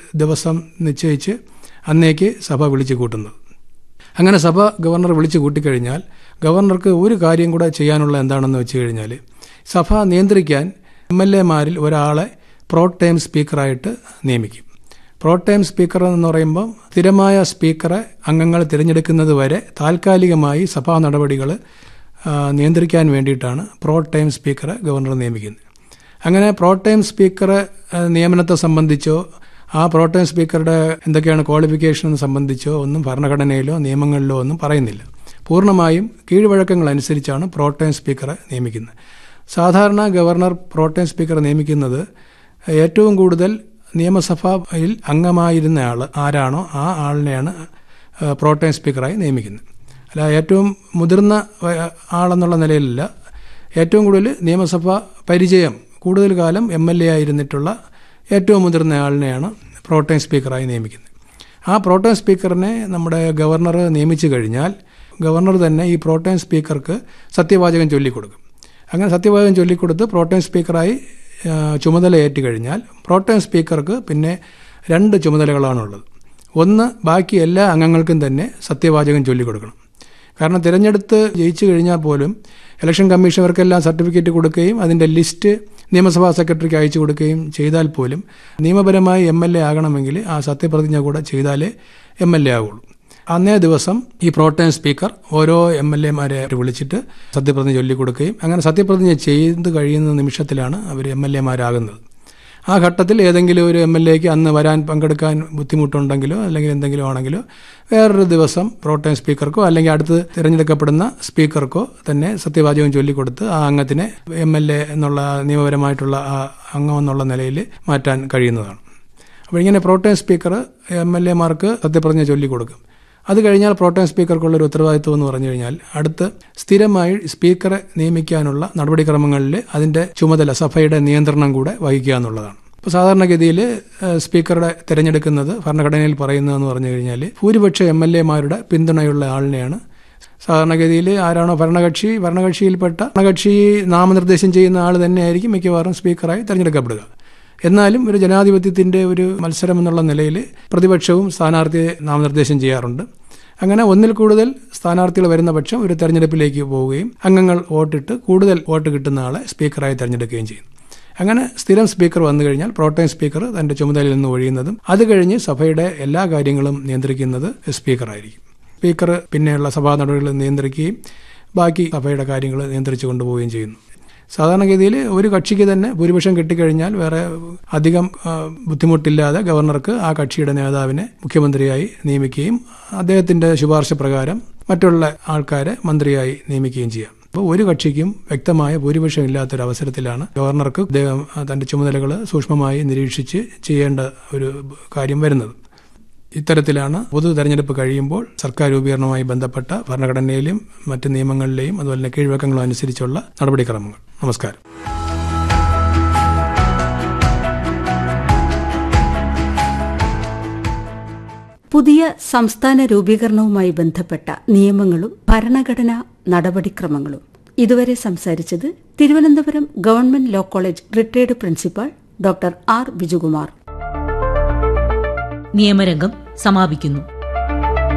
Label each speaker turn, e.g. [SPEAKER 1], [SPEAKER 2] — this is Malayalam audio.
[SPEAKER 1] ദിവസം നിശ്ചയിച്ച് അന്നേക്ക് സഭ വിളിച്ചു കൂട്ടുന്നത് അങ്ങനെ സഭ ഗവർണർ വിളിച്ചു കൂട്ടിക്കഴിഞ്ഞാൽ ഗവർണർക്ക് ഒരു കാര്യം കൂടെ ചെയ്യാനുള്ള എന്താണെന്ന് വെച്ച് കഴിഞ്ഞാൽ സഭ നിയന്ത്രിക്കാൻ എം എൽ എമാരിൽ ഒരാളെ പ്രോ ടൈം സ്പീക്കറായിട്ട് നിയമിക്കും പ്രോ ടൈം സ്പീക്കർ എന്ന് പറയുമ്പോൾ സ്ഥിരമായ സ്പീക്കറെ അംഗങ്ങൾ തിരഞ്ഞെടുക്കുന്നത് വരെ താൽക്കാലികമായി സഭാ നടപടികൾ നിയന്ത്രിക്കാൻ വേണ്ടിയിട്ടാണ് പ്രോ ടൈം സ്പീക്കറെ ഗവർണർ നിയമിക്കുന്നത് അങ്ങനെ പ്രോ ടൈം സ്പീക്കറെ നിയമനത്തെ സംബന്ധിച്ചോ ആ പ്രോ ടൈം സ്പീക്കറുടെ എന്തൊക്കെയാണ് ക്വാളിഫിക്കേഷൻ സംബന്ധിച്ചോ ഒന്നും ഭരണഘടനയിലോ നിയമങ്ങളിലോ ഒന്നും പറയുന്നില്ല പൂർണ്ണമായും കീഴ്വഴക്കങ്ങൾ അനുസരിച്ചാണ് പ്രോ ടൈം സ്പീക്കറെ നിയമിക്കുന്നത് സാധാരണ ഗവർണർ പ്രോ ടൈം സ്പീക്കറെ നിയമിക്കുന്നത് ഏറ്റവും കൂടുതൽ നിയമസഭയിൽ അംഗമായിരുന്ന ആൾ ആരാണോ ആ ആളിനെയാണ് പ്രോ ടൈം സ്പീക്കറായി നിയമിക്കുന്നത് അല്ല ഏറ്റവും മുതിർന്ന ആളെന്നുള്ള നിലയിലല്ല ഏറ്റവും കൂടുതൽ നിയമസഭ പരിചയം കൂടുതൽ കാലം എം എൽ എ ആയിരുന്നിട്ടുള്ള ഏറ്റവും മുതിർന്ന ആളിനെയാണ് പ്രോട്ടൈം സ്പീക്കറായി നിയമിക്കുന്നത് ആ പ്രോട്ടൈം സ്പീക്കറിനെ നമ്മുടെ ഗവർണർ നിയമിച്ചു കഴിഞ്ഞാൽ ഗവർണർ തന്നെ ഈ പ്രോട്ടൈം സ്പീക്കർക്ക് സത്യവാചകം ചൊല്ലിക്കൊടുക്കും അങ്ങനെ സത്യവാചകം ചൊല്ലിക്കൊടുത്ത് പ്രോട്ടൈം സ്പീക്കറായി ചുമതല ഏറ്റു കഴിഞ്ഞാൽ പ്രോട്ടൈം സ്പീക്കർക്ക് പിന്നെ രണ്ട് ചുമതലകളാണുള്ളത് ഒന്ന് ബാക്കി എല്ലാ അംഗങ്ങൾക്കും തന്നെ സത്യവാചകം ചൊല്ലിക്കൊടുക്കണം കാരണം തിരഞ്ഞെടുത്ത് ജയിച്ചു കഴിഞ്ഞാൽ പോലും ഇലക്ഷൻ കമ്മീഷണർക്കെല്ലാം സർട്ടിഫിക്കറ്റ് കൊടുക്കുകയും അതിൻ്റെ ലിസ്റ്റ് നിയമസഭാ സെക്രട്ടറിക്ക് അയച്ചു കൊടുക്കുകയും ചെയ്താൽ പോലും നിയമപരമായി എം എൽ എ ആകണമെങ്കിൽ ആ സത്യപ്രതിജ്ഞ കൂടെ ചെയ്താലേ എം എൽ എ ആവുള്ളൂ അന്നേ ദിവസം ഈ പ്രോട്ടൈം സ്പീക്കർ ഓരോ എം എൽ എമാരെ വിളിച്ചിട്ട് സത്യപ്രതിജ്ഞ ചൊല്ലിക്കൊടുക്കുകയും അങ്ങനെ സത്യപ്രതിജ്ഞ ചെയ്ത് കഴിയുന്ന നിമിഷത്തിലാണ് അവർ എം എൽ എമാരാകുന്നത് ആ ഘട്ടത്തിൽ ഏതെങ്കിലും ഒരു എം എൽ എക്ക് അന്ന് വരാൻ പങ്കെടുക്കാൻ ബുദ്ധിമുട്ടുണ്ടെങ്കിലോ അല്ലെങ്കിൽ എന്തെങ്കിലും ആണെങ്കിലോ വേറൊരു ദിവസം പ്രോട്ടൈം സ്പീക്കർക്കോ അല്ലെങ്കിൽ അടുത്ത് തിരഞ്ഞെടുക്കപ്പെടുന്ന സ്പീക്കർക്കോ തന്നെ സത്യവാചകം ചൊല്ലിക്കൊടുത്ത് ആ അംഗത്തിനെ എം എൽ എ എന്നുള്ള നിയമപരമായിട്ടുള്ള ആ അംഗം എന്നുള്ള നിലയിൽ മാറ്റാൻ കഴിയുന്നതാണ് അപ്പോൾ ഇങ്ങനെ പ്രോട്ടൈം സ്പീക്കർ എം എൽ എമാർക്ക് സത്യപ്രതിജ്ഞ ചൊല്ലിക്കൊടുക്കും അത് കഴിഞ്ഞാൽ പ്രോട്ടൈം സ്പീക്കർക്കുള്ള ഒരു ഉത്തരവാദിത്വം എന്ന് പറഞ്ഞു കഴിഞ്ഞാൽ അടുത്ത് സ്ഥിരമായി സ്പീക്കറെ നിയമിക്കാനുള്ള നടപടിക്രമങ്ങളിൽ അതിന്റെ ചുമതല സഭയുടെ നിയന്ത്രണം കൂടെ വഹിക്കുക എന്നുള്ളതാണ് ഇപ്പോൾ സാധാരണഗതിയിൽ സ്പീക്കറുടെ തിരഞ്ഞെടുക്കുന്നത് ഭരണഘടനയിൽ പറയുന്നതെന്ന് പറഞ്ഞു കഴിഞ്ഞാൽ ഭൂരിപക്ഷ എം എൽ എമാരുടെ പിന്തുണയുള്ള ആളിനെയാണ് സാധാരണഗതിയിൽ ആരാണോ ഭരണകക്ഷി ഭരണകക്ഷിയിൽപ്പെട്ട ഭരണകക്ഷി നാമനിർദ്ദേശം ചെയ്യുന്ന ആൾ തന്നെയായിരിക്കും മിക്കവാറും സ്പീക്കറായി തിരഞ്ഞെടുക്കപ്പെടുക എന്നാലും ഒരു ജനാധിപത്യത്തിന്റെ ഒരു മത്സരം എന്നുള്ള നിലയിൽ പ്രതിപക്ഷവും സ്ഥാനാർത്ഥിയെ നാമനിർദ്ദേശം ചെയ്യാറുണ്ട് അങ്ങനെ ഒന്നിൽ കൂടുതൽ സ്ഥാനാർത്ഥികൾ വരുന്ന പക്ഷം ഒരു തെരഞ്ഞെടുപ്പിലേക്ക് പോവുകയും അംഗങ്ങൾ വോട്ടിട്ട് കൂടുതൽ വോട്ട് കിട്ടുന്ന ആളെ സ്പീക്കറായി തെരഞ്ഞെടുക്കുകയും ചെയ്യും അങ്ങനെ സ്ഥിരം സ്പീക്കർ വന്നു കഴിഞ്ഞാൽ പ്രോട്ടൈം സ്പീക്കർ തന്റെ ചുമതലയിൽ നിന്ന് ഒഴിയുന്നതും അത് കഴിഞ്ഞ് സഭയുടെ എല്ലാ കാര്യങ്ങളും നിയന്ത്രിക്കുന്നത് സ്പീക്കറായിരിക്കും സ്പീക്കർ പിന്നെയുള്ള സഭാ നടപടികൾ നിയന്ത്രിക്കുകയും ബാക്കി സഭയുടെ കാര്യങ്ങൾ നിയന്ത്രിച്ചു കൊണ്ടുപോവുകയും ചെയ്യുന്നു സാധാരണഗതിയിൽ ഒരു കക്ഷിക്ക് തന്നെ ഭൂരിപക്ഷം കിട്ടിക്കഴിഞ്ഞാൽ വേറെ അധികം ബുദ്ധിമുട്ടില്ലാതെ ഗവർണർക്ക് ആ കക്ഷിയുടെ നേതാവിനെ മുഖ്യമന്ത്രിയായി നിയമിക്കുകയും അദ്ദേഹത്തിന്റെ ശുപാർശ പ്രകാരം മറ്റുള്ള ആൾക്കാരെ മന്ത്രിയായി നിയമിക്കുകയും ചെയ്യാം അപ്പോൾ ഒരു കക്ഷിക്കും വ്യക്തമായ ഭൂരിപക്ഷം ഇല്ലാത്തൊരു അവസരത്തിലാണ് ഗവർണർക്ക് അദ്ദേഹം തന്റെ ചുമതലകൾ സൂക്ഷ്മമായി നിരീക്ഷിച്ച് ചെയ്യേണ്ട ഒരു കാര്യം വരുന്നത് ഇത്തരത്തിലാണ് പൊതു തെരഞ്ഞെടുപ്പ് കഴിയുമ്പോൾ സർക്കാർ രൂപീകരണവുമായി ബന്ധപ്പെട്ട ഭരണഘടനയിലും മറ്റ് നിയമങ്ങളിലെയും അതുപോലെ തന്നെ കീഴ്വഴക്കങ്ങളും അനുസരിച്ചുള്ള നടപടിക്രമങ്ങൾ നമസ്കാരം
[SPEAKER 2] പുതിയ സംസ്ഥാന രൂപീകരണവുമായി ബന്ധപ്പെട്ട നിയമങ്ങളും ഭരണഘടനാ നടപടിക്രമങ്ങളും ഇതുവരെ സംസാരിച്ചത് Thiruvananthapuram government law college retired principal doctor R Bijukumar
[SPEAKER 3] നിയമരംഗം സമാപിക്കുന്നു